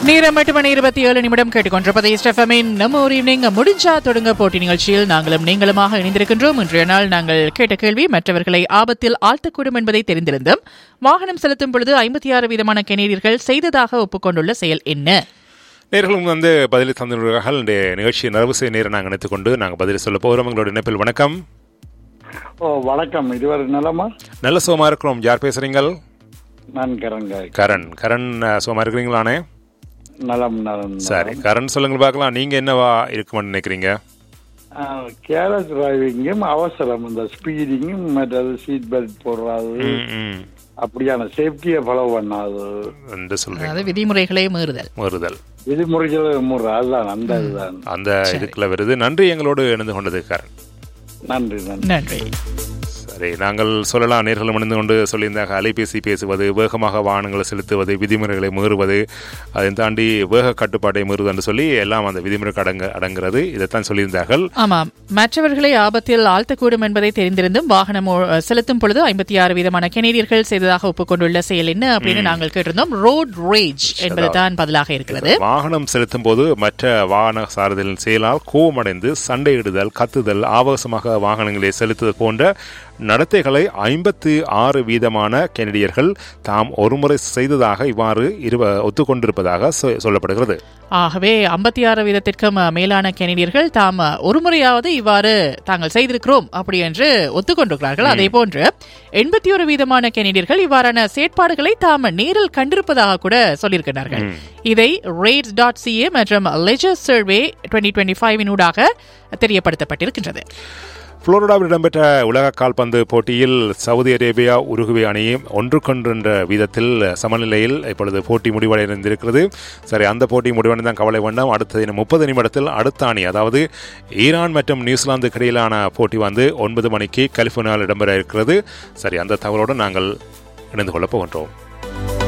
நேரம் எட்டு மணி இருபத்தி ஏழு நிமிடம் கேட்டுக்கொண்டிருப்பதை ஸ்டெஃபமின் நம்ம ஒரு ஈவினிங் முடிஞ்சா தொடங்க போட்டி நிகழ்ச்சியில் நாங்களும் நீங்களுமாக இணைந்திருக்கின்றோம் இன்றைய நாள் நாங்கள் கேட்ட கேள்வி மற்றவர்களை ஆபத்தில் ஆழ்த்தக்கூடும் என்பதை தெரிந்திருந்தும் வாகனம் செலுத்தும் பொழுது ஐம்பத்தி ஆறு வீதமான கெனேடியர்கள் செய்ததாக ஒப்புக்கொண்டுள்ள செயல் என்ன நேர்களும் வந்து பதிலை தந்துள்ளார்கள் இந்த நிகழ்ச்சி நிறைவு செய்ய நேரம் நாங்கள் நினைத்துக் கொண்டு நாங்கள் பதில் சொல்ல போகிறோம் எங்களோட இணைப்பில் வணக்கம் ஓ வணக்கம் இதுவரை நலமா நல்ல சுகமா இருக்கிறோம் யார் பேசுறீங்கள் நான் கரங்காய் கரண் கரண் அஹ், சுகமா இருக்கிறீங்களானே நலம் நலம் சரி கரண் சொல்லுங்க பார்க்கலாம் நீங்க என்னவா இருக்குமென்னு நினைக்கிறீங்க கேரஸ் டிரைவிங்கும் அவசரம் இந்த ஸ்பீடிங்கும் மற்றது சீட் பெல்ட் போடுறது ம், ம். அப்படியான சேஃப்டியை ஃபாலோ பண்ணாது என்று சொல்றீங்க அதாவது விதிமுறைகளை மீறுதல் வருதல் விதிமுறைகள் முறை அதுதான் அந்த இதுதான் அந்த இதுக்குள்ள வருது நன்றி எங்களோடு இணைந்து கொண்டது கரண் நன்றி நன்றி நன்றி சரி நாங்கள் சொல்லலாம் நேர்களும் இணைந்து கொண்டு சொல்லியிருந்தாங்க அலைபேசி பேசுவது வேகமாக வாகனங்களை செலுத்துவது விதிமுறைகளை மீறுவது அதை தாண்டி வேக கட்டுப்பாட்டை மீறுவது என்று சொல்லி எல்லாம் அந்த விதிமுறைக்கு அடங்க அடங்குறது இதைத்தான் சொல்லியிருந்தார்கள் ஆமாம் மற்றவர்களை ஆபத்தில் ஆழ்த்தக்கூடும் என்பதை தெரிந்திருந்தும் வாகனம் ஓ- செலுத்தும் பொழுது ஐம்பத்தி ஆறு வீதமான கெனேடியர்கள் செய்ததாக ஒப்புக்கொண்டுள்ள செயல் என்ன அப்படின்னு நாங்கள் கேட்டிருந்தோம் ரோட் ரேஜ் என்பதுதான் பதிலாக இருக்கிறது வாகனம் செலுத்தும் போது மற்ற வாகன சாரதிகளின் செயலால் கோவமடைந்து சண்டையிடுதல் கத்துதல் ஆபாசமாக வாகனங்களை செலுத்துதல் போன்ற நடத்தைகளை ஐம்பத்து ஆறு வீதமான கெனடியர்கள் தாம் ஒருமுறை செய்ததாக இவ்வாறு இருவ ஒத்துக்கொண்டிருப்பதாக சொ- சொல்லப்படுகிறது ஆகவே ஐம்பத்தி ஆறு வீதத்திற்கும் மேலான கெனடியர்கள் தாம் ஒரு முறையாவது இவ்வாறு தாங்கள் செய்திருக்கிறோம் அப்படி என்று ஒத்துக்கொண்டிருக்கிறார்கள் அதே போன்று எண்பத்தி ஒரு வீதமான கெனடியர்கள் இவ்வாறான செயற்பாடுகளை தாம் நேரில் கண்டிருப்பதாக கூட சொல்லியிருக்கிறார்கள் இதை ரேட்ஸ் டாட் சிஏ மற்றும் Leger survey twenty twenty five ஊடாக தெரியப்படுத்தப்பட்டிருக்கின்றது புளோரிடாவில் இடம்பெற்ற உலக கால்பந்து போட்டியில் சவுதி அரேபியா உருகுவே அணியும் ஒன்றுக்கொன்று என்ற வீதத்தில் சமநிலையில் இப்பொழுது போட்டி முடிவடைந்திருக்கிறது சரி அந்த போட்டி முடிவடைந்தான் கவலை வேண்டாம் அடுத்த தினம் முப்பது நிமிடத்தில் அடுத்த அணி அதாவது ஈரான் மற்றும் நியூசிலாந்துக்கு இடையிலான போட்டி வந்து ஒன்பது மணிக்கு கலிஃபோர்னியாவில் இடம்பெற இருக்கிறது சரி அந்த தகவலோடு நாங்கள் இணைந்து கொள்ளப் போகின்றோம்